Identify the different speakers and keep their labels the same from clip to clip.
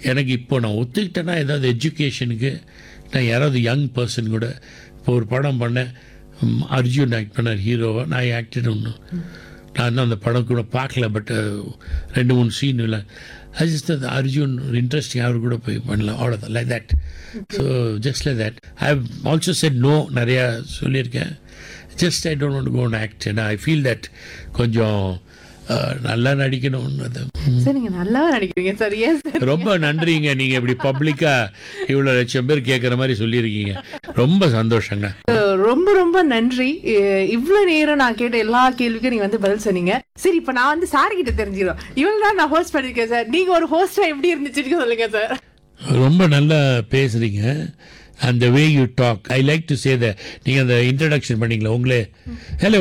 Speaker 1: எனக்கு இப்போ நான் ஒத்துக்கிட்டேன்னா ஏதாவது எஜுகேஷனுக்கு நான் யாராவது யங் பர்சன் கூட இப்போ ஒரு படம் பண்ணேன் ம், அர்ஜுன் ஆக்ட் பண்ணார் ஹீரோவாக நான் ஆக்டட் ஒன்று நான் இன்னும் அந்த படம் கூட பார்க்கல பட் ரெண்டு மூணு சீன் இல்லை அது ஜஸ்ட் அந்த அர்ஜுன் ஒரு இன்ட்ரெஸ்டிங் அவர் கூட போய் பண்ணலாம் அவ்வளோதான் like that so just like that I also said no நிறையா சொல்லியிருக்கேன் just I don't go act ஏன்னா ஐ ஃபீல் தட் கொஞ்சம் அஹ், நல்லா நடிக்கணும்னு அது
Speaker 2: சார் நீங்க நல்லாவே நடிக்கிறீங்க சார் ஏன் சார்
Speaker 1: ரொம்ப நன்றிங்க நீங்க இப்படி பப்ளிக்கா இவ்வளவு லட்சம் பேர் கேட்குற மாதிரி சொல்லியிருக்கீங்க ரொம்ப சந்தோஷங்க
Speaker 2: ரொம்ப ரொம்ப நன்றி இ- இவ்வளவு நேரம் நான் கேட்ட எல்லா கேள்விக்கும் நீங்க வந்து பதில் சொன்னீங்க சரி இப்ப நான் வந்து சார் கிட்ட தெரிஞ்சிடும் இவ்வளவு நாள் நான் ஹோஸ்ட் பண்ணிருக்கேன் சார் நீங்க ஒரு ஹோஸ்டா எப்படி இருந்துச்சுன்னு சொல்லுங்க சார்
Speaker 1: ரொம்ப நல்லா பேசுறீங்க அந்த way you talk I like to say the நீங்கள் அந்த இன்ட்ரடக்ஷன் பண்ணீங்களா உங்களே ஹலோ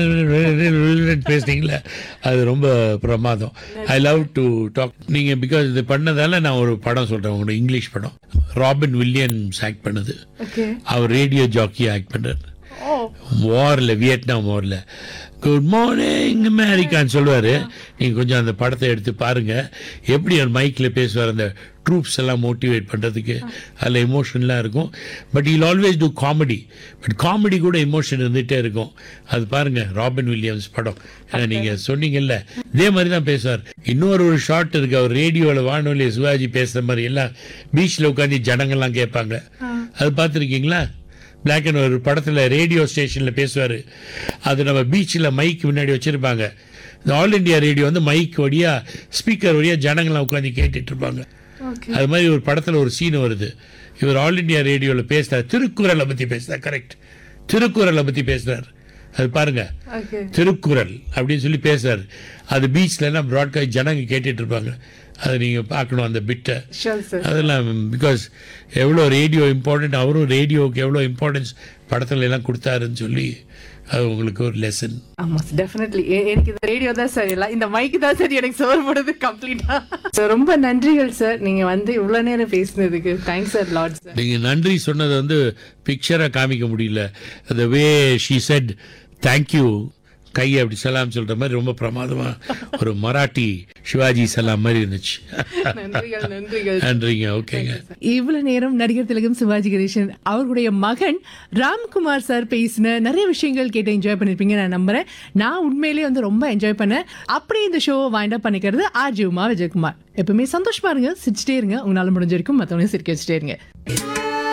Speaker 1: பேசுனீங்களா அது ரொம்ப பிரமாதம் ஐ லவ் டு டாக் நீங்கள் பிகாஸ் இது பண்ணதால நான் ஒரு படம் சொல்கிறேன் உங்களோட இங்கிலீஷ் படம் ராபின் வில்லியம்ஸ் ஆக்ட் பண்ணது
Speaker 2: ஓகே
Speaker 1: அவர் ரேடியோ ஜாக்கி ஆக்ட் பண்ணுறார்
Speaker 2: ஓ
Speaker 1: வாரில் வியட்நாம் வாரில் குட் மார்னிங் அமெரிக்கான்னு சொல்லுவார் நீங்கள் கொஞ்சம் அந்த படத்தை எடுத்து பாருங்கள் எப்படி அவர் மைக்கில் பேசுவார் அந்த ட்ரூப்ஸ் எல்லாம் மோட்டிவேட் பண்ணுறதுக்கு அதில் எமோஷன்லாம் இருக்கும் but I'll always do comedy but comedy கூட எமோஷன் இருந்துகிட்டே இருக்கும் அது பாருங்கள் ராபின் வில்லியம்ஸ் படம் ஏன்னா நீங்கள் சொன்னீங்கல்ல இதே மாதிரி தான் பேசுவார் இன்னொரு ஒரு ஷார்ட் இருக்கு அவர் ரேடியோவில் வானொலி சிவாஜி பேசுகிற மாதிரி எல்லாம் பீச்சில் உட்காந்து ஜனங்கள்லாம் கேட்பாங்க அது பார்த்துருக்கீங்களா பிளாக் அண்ட் ஒரு படத்தில் ரேடியோ ஸ்டேஷனில் பேசுவார் அது நம்ம பீச்சில் மைக் முன்னாடி வச்சுருப்பாங்க இந்த ஆல் இண்டியா ரேடியோ வந்து மைக் வழியாக ஸ்பீக்கர் வழியாக ஜனங்களாம் உட்காந்து கேட்டுட்டு இருப்பாங்க
Speaker 2: ஓகே
Speaker 1: அது மாதிரி ஒரு படத்தில் ஒரு சீன் வருது இவர் ஆல் இண்டியா ரேடியோவில் பேசுகிறார் திருக்குறளை பற்றி பேசுகிறார் கரெக்ட் திருக்குறளை பற்றி பேசுகிறார் அது பாருங்க
Speaker 2: ஓகே
Speaker 1: திருக்குறள் அப்படின்னு சொல்லி பேசுறாரு அது பீச்லலாம் ப்ராட்காஸ்ட் ஜனங்க கேட்டுட்டு இருப்பாங்க அதை நீங்கள் பார்க்கணும் அந்த பிட்டை
Speaker 2: ஷோர் சார்
Speaker 1: அதெல்லாம் பிகாஸ் எவ்வளோ ரேடியோ இம்பார்ட்டன்ட் அவரும் ரேடியோவுக்கு எவ்வளோ இம்பார்ட்டன்ஸ் படத்துல எல்லாம் கொடுத்தாருன்னு சொல்லி அது உங்களுக்கு ஒரு லெசன்
Speaker 2: ஆமா சார் டெஃபினெட்லி எனக்கு இந்த ரேடியோ தான் சார் இல்லை இந்த மைக் தான் சார் எனக்கு சோறு போடுது கம்ப்ளீட்டா சார் ரொம்ப நன்றிகள் சார் நீங்க வந்து இவ்வளவு நேரம் பேசினதுக்கு தேங்க்ஸ் சார் லார்ட் சார்
Speaker 1: நீங்கள் நன்றி சொன்னது வந்து பிக்சராக காமிக்க முடியல அந்த வே ஷீ செட் தேங்க்யூ கையை அப்படி சலாம் சொல்கிற மாதிரி ரொம்ப பிரமாதமாக ஒரு மராட்டி சிவாஜி சலாம் மாதிரி இருந்துச்சு
Speaker 2: நன்றிகள் நன்றிகள்
Speaker 1: நன்றிங்க ஓகேங்க
Speaker 2: இவ்வளவு நேரம் நடிகர் திலகம் சிவாஜி கணேசன் அவர்களுடைய மகன் ராம்குமார் சார் பேசின நிறைய விஷயங்கள் கேட்டு என்ஜாய் பண்ணிருப்பீங்க நான் நம்புறேன் நான் உண்மையிலேயே வந்து ரொம்ப என்ஜாய் பண்ணேன் அப்படியே இந்த ஷோ வைண்ட் அப் பண்ணிக்கிறது ஆர் ஜிவுமா விஜயகுமார் எப்பவுமே சந்தோஷமா இருங்க சிரிச்சிட்டே இருங்க உங்களால முடிஞ்ச வரைக்கும் மத்தவங்க சிரிக்க வச்சுட்டே இருங்க